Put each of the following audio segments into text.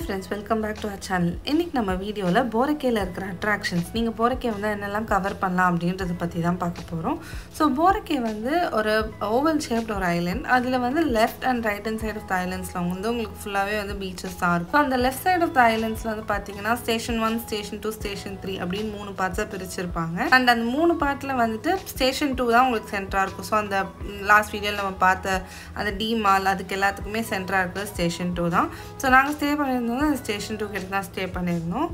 friends welcome back to our channel இன்றைக்கி நம்ம வீடியோவில் போரக்கேல இருக்கிற அட்ராக்ஷன்ஸ் நீங்கள் போரக்கே வந்து என்னெல்லாம் கவர் பண்ணலாம் அப்படின்றத பற்றி தான் பார்க்க போகிறோம் ஸோ போரக்கே வந்து ஒரு ஓவல் ஷேப்ட் ஒரு ஐலண்ட் அதில் வந்து left and right hand side of the ஐலண்ட்ஸில் வந்து உங்களுக்கு ஃபுல்லாகவே வந்து பீச்சஸ் தான் இருக்கும் அந்த லெஃப்ட் சைட் ஆஃப் த ஐலண்ட்ஸில் வந்து பார்த்தீங்கன்னா station one station two station three அப்படின்னு மூணு பார்ட்ஸாக பிரிச்சிருப்பாங்க அண்ட் அந்த மூணு பார்ட்டில் வந்துட்டு ஸ்டேஷன் டூ தான் உங்களுக்கு சென்டராக இருக்கும் ஸோ அந்த லாஸ்ட் வீடியோவில் நம்ம பார்த்த அந்த டி மால் அதுக்கு எல்லாத்துக்குமே சென்டராக இருக்கிறது ஸ்டேஷன் டூ தான் ஸோ நாங்கள் ஸ்டே பண்ணியிருந்தோம் அந்த ஸ்டேஷன் டூ கிட்ட தான் ஸ்டே பண்ணியிருந்தோம்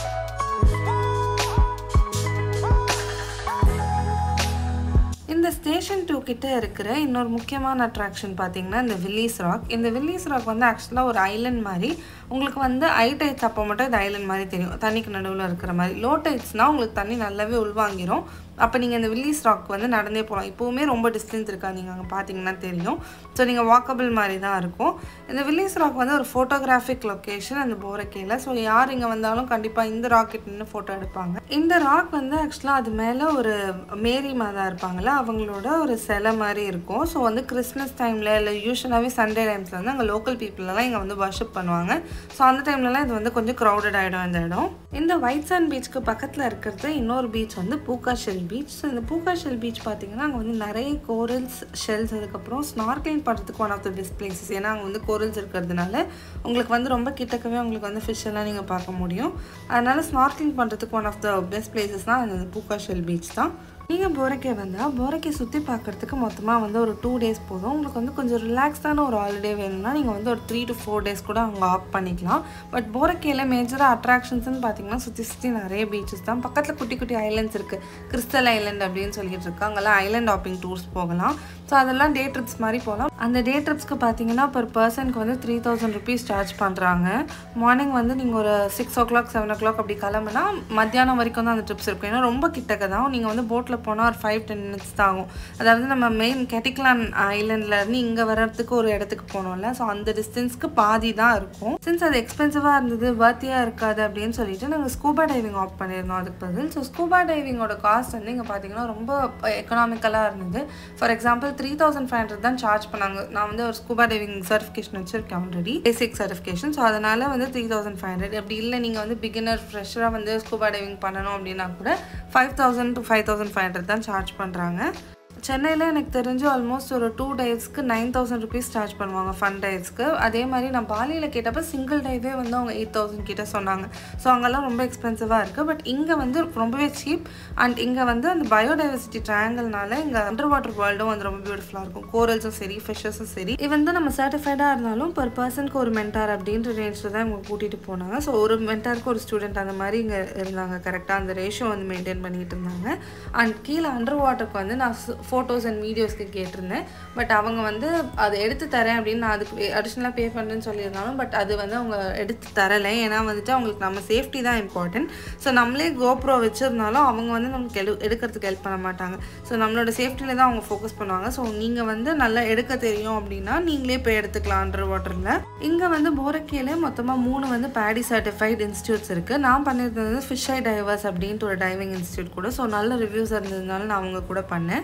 இந்த ஸ்டேஷன் டூ கிட்ட இருக்கிற இன்னொரு முக்கியமான அட்ராக்ஷன் பார்த்தீங்கன்னா இந்த வில்லிஸ் ராக் இந்த வில்லிஸ் ராக் வந்து ஆக்சுவலாக ஒரு ஐலண்ட் மாதிரி உங்களுக்கு வந்து ஐ டைட்ஸ் அப்போ மட்டும் இது ஐலண்ட் மாதிரி தெரியும் தண்ணிக்கு நடுவில் இருக்கிற மாதிரி லோ டைட்ஸ்னால் உங்களுக்கு தண்ணி நல்லாவே உள்வாங்கிரும் அப்போ நீங்கள் இந்த வில்லிஸ் ராக் வந்து நடந்தே போகலாம் இப்போவுமே ரொம்ப டிஸ்டன்ஸ் இருக்கா நீங்கள் அங்கே பார்த்தீங்கன்னா தெரியும் ஸோ நீங்கள் வாக்கபிள் மாதிரி தான் இருக்கும் இந்த வில்லிஸ் ராக் வந்து ஒரு ஃபோட்டோகிராஃபிக் லொக்கேஷன் அந்த போரக்கையில் ஸோ யார் இங்கே வந்தாலும் கண்டிப்பாக இந்த ராக்கெட் நின்று ஃபோட்டோ எடுப்பாங்க இந்த ராக் வந்து ஆக்சுவலாக அது மேலே ஒரு மேரி மாதா இருப்பாங்கள்ல அவங்களோட ஒரு சிலை மாதிரி இருக்கும் ஸோ வந்து கிறிஸ்மஸ் டைமில் இல்லை யூஸ்வலாகவே சண்டே டைம்ஸில் வந்து அங்கே லோக்கல் பீப்புளெல்லாம் இங்கே வந்து வர்ஷிப் பண்ணுவாங்க ஸோ அந்த டைம்லலாம் இது வந்து கொஞ்சம் க்ரௌடட் ஆகிடும் இந்த இடம் இந்த ஒயிட் சாண்ட் பீச்சுக்கு பக்கத்தில் இருக்கிறது இன்னொரு பீச் வந்து பூக்கா ஷெல் பீச் ஸோ இந்த பூக்கா ஷெல் பீச் பார்த்தீங்கன்னா அங்கே வந்து நிறைய கோரல்ஸ் ஷெல்ஸ் அதுக்கப்புறம் ஸ்னார்க்லிங் பண்ணுறதுக்கு one of the best places ஏன்னா அங்கே வந்து கோரல்ஸ் இருக்கிறதுனால உங்களுக்கு வந்து ரொம்ப கிட்டக்கவே உங்களுக்கு வந்து ஃபிஷ் எல்லாம் நீங்கள் பார்க்க முடியும் அதனால் ஸ்னார்க்லிங் பண்ணுறதுக்கு one of the best places தான் அந்த பூக்கா ஷெல் பீச் தான் நீங்கள் போரக்கே வந்தால் போரக்கே சுற்றி பார்க்குறதுக்கு மொத்தமாக வந்து ஒரு டூ டேஸ் போதும் உங்களுக்கு வந்து கொஞ்சம் ரிலாக்ஸ்டான ஒரு ஹாலிடே வேணும்னா நீங்கள் வந்து ஒரு த்ரீ டு ஃபோர் டேஸ் கூட அங்கே ஆப் பண்ணிக்கலாம் பட் போரக்கேல மேஜராக அட்ராக்ஷன்ஸ்னு பார்த்தீங்கன்னா சுற்றி சுற்றி நிறைய பீச்சஸ் தான் பக்கத்தில் குட்டி குட்டி ஐலண்ட்ஸ் இருக்குது கிறிஸ்டல் ஐலண்ட் அப்படின்னு சொல்லிட்டு இருக்கு அங்கெல்லாம் ஐலண்ட் ஹாப்பிங் டூர்ஸ் போகலாம் ஸோ அதெல்லாம் டே ட்ரிப்ஸ் மாதிரி போகலாம் அந்த டே ட்ரிப்ஸ்க்கு பார்த்தீங்கன்னா பர் பர்சனுக்கு வந்து த்ரீ தௌசண்ட் ருபீஸ் சார்ஜ் பண்ணுறாங்க மார்னிங் வந்து நீங்கள் ஒரு six o'clock seven o'clock அப்படி கிளம்புனா மத்தியானம் வரைக்கும் தான் அந்த ட்ரிப்ஸ் இருக்கும் ஏன்னா ரொம்ப கிட்டக்க தான் நீங்கள் வந்து போட்டில் போனால் ஒரு ஃபைவ் டென் மினிட்ஸ் தான் ஆகும் அதாவது நம்ம மெயின் கெட்டிக்லான் ஐலண்ட்லேருந்து இங்கே வர்றதுக்கு ஒரு இடத்துக்கு போனோம்ல ஸோ அந்த டிஸ்டன்ஸ்க்கு பாதி தான் இருக்கும் சின்ஸ் அது எக்ஸ்பென்சிவாக இருந்தது வர்த்தியாக இருக்காது அப்படின்னு சொல்லிட்டு நாங்கள் ஸ்கூபா டைவிங் ஆப் பண்ணியிருந்தோம் அதுக்கு பதில் ஸோ ஸ்கூபா டைவிங்கோட காஸ்ட் வந்து இங்கே பார்த்தீங்கன்னா ரொம்ப எக்கனாமிக்கலாக இருந்தது for example three thousand five hundred தான் சார்ஜ் பண்ணாங்க நான் வந்து ஒரு ஸ்கூபா டைவிங் சர்டிஃபிகேஷன் வச்சிருக்கேன் ஆல்ரெடி பேசிக் சர்டிஃபிகேஷன் ஸோ அதனால் வந்து த்ரீ தௌசண்ட் ஃபைவ் ஹண்ட்ரட் அப்படி இல்லை நீங்கள் வந்து பிகினர் ஃப்ரெஷராக வந்து ஸ்கூபா டைவிங் பண்ணணும் அப்படின்னா கூட five thousand to five thousand five hundred தான் சார்ஜ் பண்ணுறாங்க சென்னையில் எனக்கு தெரிஞ்சு ஆல்மோஸ்ட் ஒரு டூ டேஸ்க்கு நைன் தௌசண்ட் ருபீஸ் சார்ஜ் பண்ணுவாங்க ஃபன் டைவ்ஸ்க்கு அதே மாதிரி நான் பாலியில் கேட்டப்போ சிங்கிள் டைவே வந்து அவங்க எயிட் தௌசண்ட் கிட்ட சொன்னாங்க ஸோ அங்கெல்லாம் ரொம்ப எக்ஸ்பென்சிவாக இருக்குது பட் இங்கே வந்து ரொம்பவே சீப் அண்ட் இங்கே வந்து அந்த பயோடைவர்சிட்டி ட்ரையாங்கிள்னால இங்கே அண்டர் வாட்டர் வேர்ல்டும் வந்து ரொம்ப பியூட்டிஃபுல்லாக இருக்கும் கோரல்ஸும் சரி ஃபிஷஸும் சரி இது வந்து நம்ம சர்டிஃபைடாக இருந்தாலும் பர் பர்சனுக்கு ஒரு மென்டார் அப்படின்ற ரேஞ்சில் தான் இவங்க கூட்டிகிட்டு போனாங்க ஸோ ஒரு மென்டாருக்கு ஒரு ஸ்டூடெண்ட் அந்த மாதிரி இங்கே இருந்தாங்க கரெக்டாக அந்த ரேஷியோ வந்து மெயின்டைன் பண்ணிட்டு இருந்தாங்க அண்ட் கீழே அண்டர் வாட்டருக்கு வந்து நான் ஃபோட்டோஸ் அண்ட் வீடியோஸ்க்கு கேட்டிருந்தேன் பட் அவங்க வந்து அதை எடுத்து தரேன் அப்படின்னு நான் அதுக்கு அடிஷ்னலாக பே பண்ணுறேன்னு சொல்லியிருந்தாலும் பட் அது வந்து அவங்க எடுத்து தரலை ஏன்னா வந்துட்டு அவங்களுக்கு நம்ம சேஃப்டி தான் இம்பார்ட்டன்ட் ஸோ நம்மளே கோப்ரோ வச்சுருந்தாலும் அவங்க வந்து நமக்கு எடு எடுக்கிறதுக்கு ஹெல்ப் பண்ண மாட்டாங்க ஸோ நம்மளோட சேஃப்டியில் தான் அவங்க ஃபோக்கஸ் பண்ணுவாங்க ஸோ நீங்கள் வந்து நல்லா எடுக்க தெரியும் அப்படின்னா நீங்களே போய் எடுத்துக்கலாம் அண்டர் வாட்டரில் இங்கே வந்து போரக்கேல மொத்தமாக மூணு வந்து பேடி சர்டிஃபைட் இன்ஸ்டியூட்ஸ் இருக்குது நான் பண்ணியிருந்தது வந்து ஃபிஷ் ஐ டைவர்ஸ் அப்படின்ட்டு ஒரு டைவிங் இன்ஸ்டியூட் கூட ஸோ நல்ல ரிவ்யூஸ் இருந்ததுனால நான் அவங்க கூட பண்ணேன்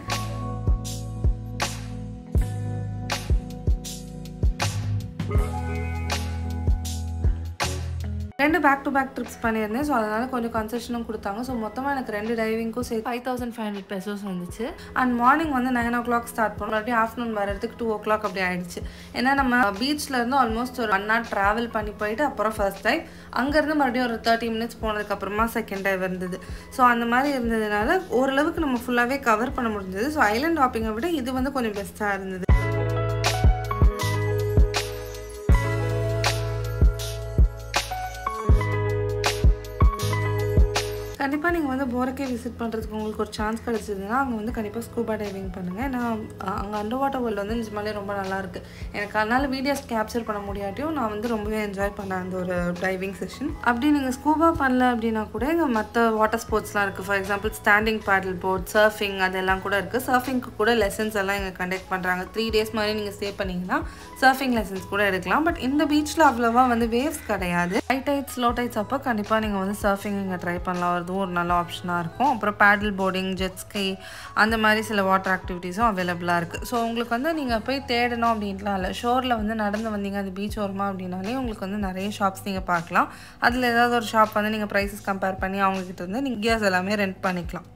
ரெண்டு பேக் டு பேக் ட்ரிப்ஸ் பண்ணியிருந்தேன் ஸோ அதனால் கொஞ்சம் கன்செஷனும் கொடுத்தாங்க ஸோ மொத்தமாக எனக்கு ரெண்டு டைவிங்க்கும் சேர்த்து five thousand five hundred pesos வந்துச்சு அண்ட் மார்னிங் வந்து நைன் ஓ கிளாக் ஸ்டார்ட் பண்ணோம் மறுபடியும் ஆஃப்டர்நூன் வரதுக்கு டூ ஓ கிளாக் அப்படி ஆயிடுச்சு ஏன்னா நம்ம பீச்சில் இருந்து ஆல்மோஸ்ட் ஒரு ஒன் ஹவர் ட்ராவல் பண்ணி போயிட்டு அப்புறம் ஃபர்ஸ்ட் டைம் அங்கேருந்து மறுபடியும் ஒரு தேர்ட்டி மினிட்ஸ் போனதுக்கப்புறமா செகண்ட் டைம் இருந்தது ஸோ அந்த மாதிரி இருந்ததுனால ஓரளவுக்கு நம்ம ஃபுல்லாகவே கவர் பண்ண முடிஞ்சது ஸோ ஐலண்ட் ஹாப்பிங்கை விட இது வந்து கொஞ்சம் பெஸ்ட்டாக இருந்தது கண்டிப்பாக நீங்கள் வந்து போரக்கே விசிட் பண்ணுறதுக்கு உங்களுக்கு ஒரு சான்ஸ் கிடச்சிதுன்னா அங்கே வந்து கண்டிப்பாக ஸ்கூபா டைவிங் பண்ணுங்கள் ஏன்னா அங்கே அண்டர் வாட்டர் வேர்ல்டு வந்து நிஜமாலே ரொம்ப நல்லாயிருக்கு எனக்கு அதனால் வீடியோஸ் கேப்சர் பண்ண முடியாட்டியும் நான் வந்து ரொம்பவே என்ஜாய் பண்ணேன் அந்த ஒரு டைவிங் செஷன் அப்படி நீங்கள் ஸ்கூபா பண்ணல அப்படின்னா கூட இங்கே மற்ற வாட்டர் ஸ்போர்ட்ஸ்லாம் இருக்குது for example standing paddle board surfing அதெல்லாம் கூட இருக்குது சர்ஃபிங்க்கு கூட லெசன்ஸ் எல்லாம் இங்கே கண்டக்ட் பண்ணுறாங்க த்ரீ டேஸ் மாதிரி நீங்கள் ஸ்டே பண்ணிங்கன்னா சர்ஃபிங் லெசன்ஸ் கூட எடுக்கலாம் பட் இந்த பீச்சில் அவ்வளோவா வந்து வேவ்ஸ் கிடையாது ஹை டைட்ஸ் லோ டைட்ஸ் அப்போ கண்டிப்பாக நீங்கள் வந்து சர்ஃபிங் இங்கே ட்ரை பண்ணலாம் ஒரு அதுவும் ஒரு நல்ல ஆப்ஷனாக இருக்கும் அப்புறம் பேடில் போர்டிங் ஜெட் ஸ்கை அந்த மாதிரி சில வாட்டர் ஆக்டிவிட்டீஸும் அவைலபிளாக இருக்குது ஸோ உங்களுக்கு வந்து நீங்கள் போய் தேடணும் அப்படின்ட்டுலாம் இல்லை ஷோரில் வந்து நடந்து வந்தீங்க அது பீச் ஓரமாக அப்படின்னாலே உங்களுக்கு வந்து நிறைய ஷாப்ஸ் நீங்கள் பார்க்கலாம் அதில் ஏதாவது ஒரு ஷாப் வந்து நீங்கள் ப்ரைஸஸ் கம்பேர் பண்ணி அவங்கக்கிட்ட இருந்து நீங்கள் கியர்ஸ் எல்லாமே ரெண்ட் பண்ணிக்கலாம்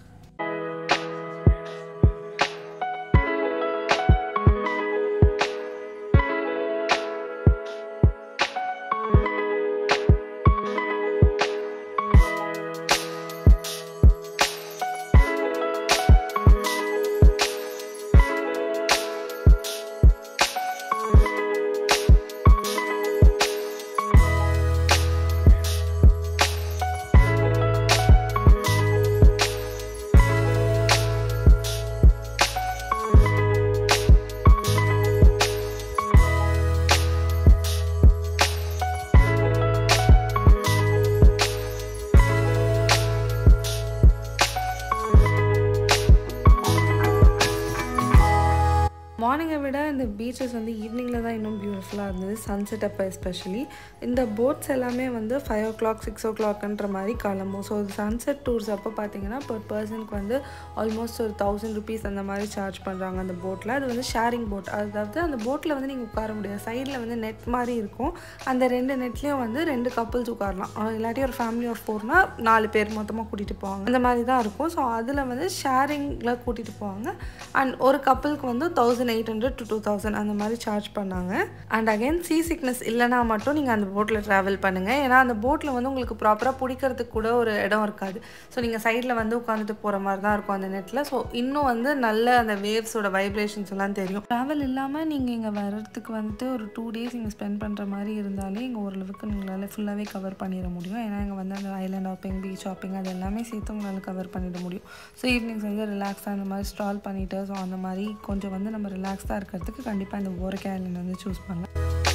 மார்னிங்கை விட இந்த பீச்சஸ் வந்து ஈவினிங்கில் தான் இன்னும் பியூட்டிஃபுல்லாக இருந்தது சன்செட் அப்போ எஸ்பெஷலி இந்த போட்ஸ் எல்லாமே வந்து ஃபைவ் ஓ கிளாக் சிக்ஸ் ஓ கிளாக்ன்ற மாதிரி கிளம்பும் ஸோ சன்செட் டூர்ஸ் அப்போ பார்த்தீங்கன்னா பர் பர்சனுக்கு வந்து ஆல்மோஸ்ட் ஒரு தௌசண்ட் ருபீஸ் அந்த மாதிரி சார்ஜ் பண்ணுறாங்க அந்த போட்டில் அது வந்து ஷேரிங் போட் அதாவது அந்த போட்டில் வந்து நீங்கள் உட்கார முடியாது சைடில் வந்து நெட் மாதிரி இருக்கும் அந்த ரெண்டு நெட்லேயும் வந்து ரெண்டு கப்புள்ஸ் உட்காரலாம் அஹ் இல்லாட்டி ஒரு ஃபேமிலி ஆஃப் ஃபோர்னா நாலு பேர் மொத்தமாக கூட்டிகிட்டு போவாங்க அந்த மாதிரி தான் இருக்கும் ஸோ அதில் வந்து ஷேரிங்கில் கூட்டிகிட்டு போவாங்க அண்ட் ஒரு கப்பலுக்கு வந்து thousand eight hundred to two thousand அந்த மாதிரி சார்ஜ் பண்ணாங்க அண்ட் அகைன் சீ சிக்னஸ் இல்லைனா மட்டும் நீங்கள் அந்த போட்டில் ட்ராவல் பண்ணுங்கள் ஏன்னா அந்த போட்டில் வந்து உங்களுக்கு ப்ராப்பராக பிடிக்கிறதுக்கு கூட ஒரு இடம் இருக்காது ஸோ நீங்கள் சைடில் வந்து உட்காந்துட்டு போகிற மாதிரி தான் இருக்கும் அந்த நெட்டில் ஸோ இன்னும் வந்து நல்ல அந்த வேவ்ஸோட வைப்ரேஷன்ஸ் எல்லாம் தெரியும் ட்ராவல் இல்லாமல் நீங்கள் இங்கே வர்றதுக்கு வந்துட்டு ஒரு டூ டேஸ் இங்கே ஸ்பெண்ட் பண்ணுற மாதிரி இருந்தாலே இங்கே ஓரளவுக்கு உங்களால் ஃபுல்லாகவே கவர் பண்ணிட முடியும் ஏன்னா இங்கே வந்து அந்த ஐலாண்ட் ஹாப்பிங் பீச் ஷாப்பிங் அது எல்லாமே சேர்த்து உங்களால் கவர் பண்ணிட முடியும் ஸோ ஈவினிங்ஸ் வந்து ரிலாக்ஸாக அந்த மாதிரி ஸ்டால் பண்ணிவிட்டு ஸோ அந்த மாதிரி கொஞ்சம் வந்து நம்ம ரிலாக்ஸாக இருக்கிறதுக்கு கண்டிப்பாக இந்த ஓரக்கே ஐலாண்ட் வந்து சூஸ் பண்ணலாம்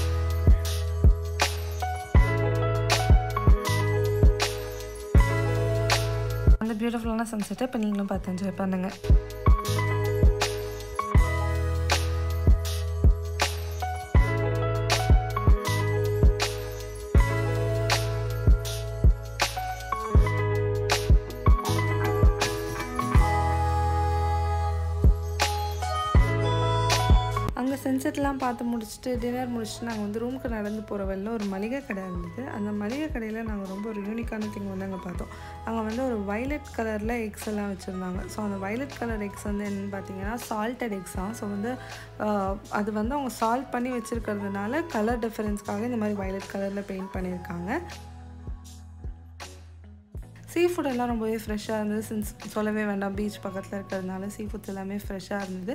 அந்த பியூட்டிஃபுல்லான சன்செட்டை இப்போ நீங்களும் பார்த்து என்ஜாய் பண்ணுங்கள் அங்கே சன்செட்லாம் பார்த்து முடிச்சுட்டு டின்னர் முடிச்சுட்டு நாங்கள் வந்து ரூமுக்கு நடந்து போகிற வழியில் ஒரு மளிகை கடை இருந்தது அந்த மளிகை கடையில் நாங்கள் ரொம்ப ஒரு யூனிக்கான திங் வந்து அங்கே பார்த்தோம் அங்கே வந்து ஒரு வைலட் கலரில் எக்ஸ் எல்லாம் வச்சுருந்தாங்க ஸோ அந்த வைலட் கலர் எக்ஸ் வந்து என்னென்னு பார்த்தீங்கன்னா சால்டட் எக்ஸ் தான் ஸோ வந்து ஆஹ், அது வந்து அவங்க சால்ட் பண்ணி வச்சுருக்கிறதுனால கலர் டிஃப்ரென்ஸ்க்காக இந்த மாதிரி வைலட் கலரில் பெயிண்ட் பண்ணியிருக்காங்க சீ ஃபுட் எல்லாம் ரொம்பவே ஃப்ரெஷ்ஷாக இருந்தது சின்ஸ் சொல்லவே வேண்டாம் பீச் பக்கத்தில் இருக்கிறதுனால சீ ஃபுட்ஸ் எல்லாமே ஃப்ரெஷ்ஷாக இருந்தது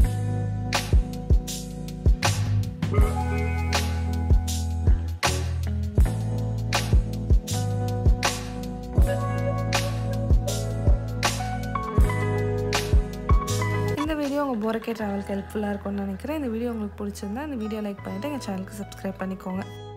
இந்த வீடியோ உங்கள் போரக்கே ட்ராவல்க்கு ஹெல்ப்ஃபுல்லாக இருக்கும்னு நினைக்கிறேன் இந்த வீடியோ உங்களுக்கு பிடிச்சிருந்தா இந்த வீடியோ லைக் பண்ணிவிட்டு எங்கள் சேனலுக்கு சப்ஸ்கிரைப் பண்ணிக்கோங்க